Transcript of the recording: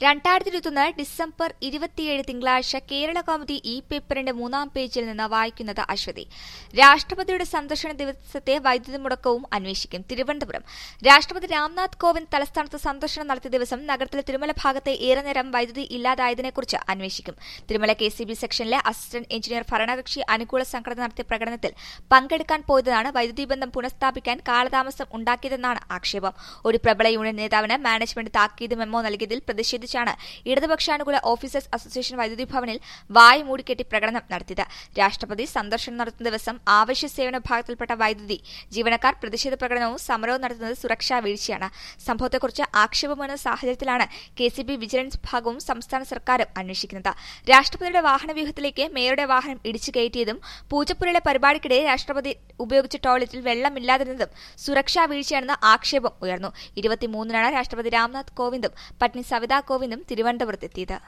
രണ്ടായിരത്തി ഇരുപത്തൊന്ന് ഡിസംബർ ഇരുപത്തിയേഴ് തിങ്കളാഴ്ച കേരള കൗമുദി ഇ പേപ്പറിന്റെ മൂന്നാം പേജിൽ നിന്ന് വായിക്കുന്നത് അശ്വതി രാഷ്ട്രപതിയുടെ സന്ദർശന ദിവസത്തെ വൈദ്യുതി മുടക്കവും അന്വേഷിക്കും തിരുവനന്തപുരം രാഷ്ട്രപതി രാംനാഥ് കോവിന്ദ് തലസ്ഥാനത്ത് സന്ദർശനം നടത്തിയ ദിവസം നഗരത്തിലെ തിരുമല ഭാഗത്തെ ഏറെ നേരം വൈദ്യുതി ഇല്ലാതായതിനെക്കുറിച്ച് അന്വേഷിക്കും തിരുമല കെ സി ബി സെക്ഷനിലെ അസിസ്റ്റന്റ് എഞ്ചിനീയർ ഭരണകക്ഷി അനുകൂല സംഘടന നടത്തിയ പ്രകടനത്തിൽ പങ്കെടുക്കാൻ പോയതാണ് വൈദ്യുതി ബന്ധം പുനഃസ്ഥാപിക്കാൻ കാലതാമസം ഉണ്ടാക്കിയതെന്നാണ് ആക്ഷേപം ഒരു പ്രബല യൂണിയൻ നേതാവിന് മാനേജ്മെന്റ് താക്കീത് മെമ്മോ നൽകിയതിൽ പ്രതിഷേധിച്ചാണ് ഇടതുപക്ഷാനുകൂല ഓഫീസേഴ്സ് അസോസിയേഷൻ വൈദ്യുതി ഭവനിൽ വായ് മൂടിക്കെട്ടി പ്രകടനം നടത്തിയത് രാഷ്ട്രപതി സന്ദർശനം നടത്തുന്ന ദിവസം ആവശ്യ സേവന വിഭാഗത്തിൽപ്പെട്ട വൈദ്യുതി ജീവനക്കാർ പ്രതിഷേധ പ്രകടനവും സമരവും നടത്തുന്നത് സുരക്ഷാ വീഴ്ചയാണ് സംഭവത്തെക്കുറിച്ച് ആക്ഷേപമെന്ന സാഹചര്യത്തിലാണ് കെ സി ബി വിജിലൻസ് വിഭാഗവും സംസ്ഥാന സർക്കാരും അന്വേഷിക്കുന്നത് രാഷ്ട്രപതിയുടെ വാഹനവ്യൂഹത്തിലേക്ക് മേയറുടെ വാഹനം ഇടിച്ചു കയറ്റിയതും പൂജപ്പുരയിലെ പരിപാടിക്കിടെ രാഷ്ട്രപതി ഉപയോഗിച്ച ടോയ്ലറ്റിൽ വെള്ളമില്ലാതിരുന്നതും സുരക്ഷാ വീഴ്ചയാണെന്ന് ആക്ഷേപം ഉയർന്നു ഇരുപത്തിമൂന്നിനാണ് രാഷ്ട്രപതി രാംനാഥ് കോവിന്ദും പത്നി സവിതാ കോവിന്ദും തിരുവനന്തപുരത്തെത്തിയത്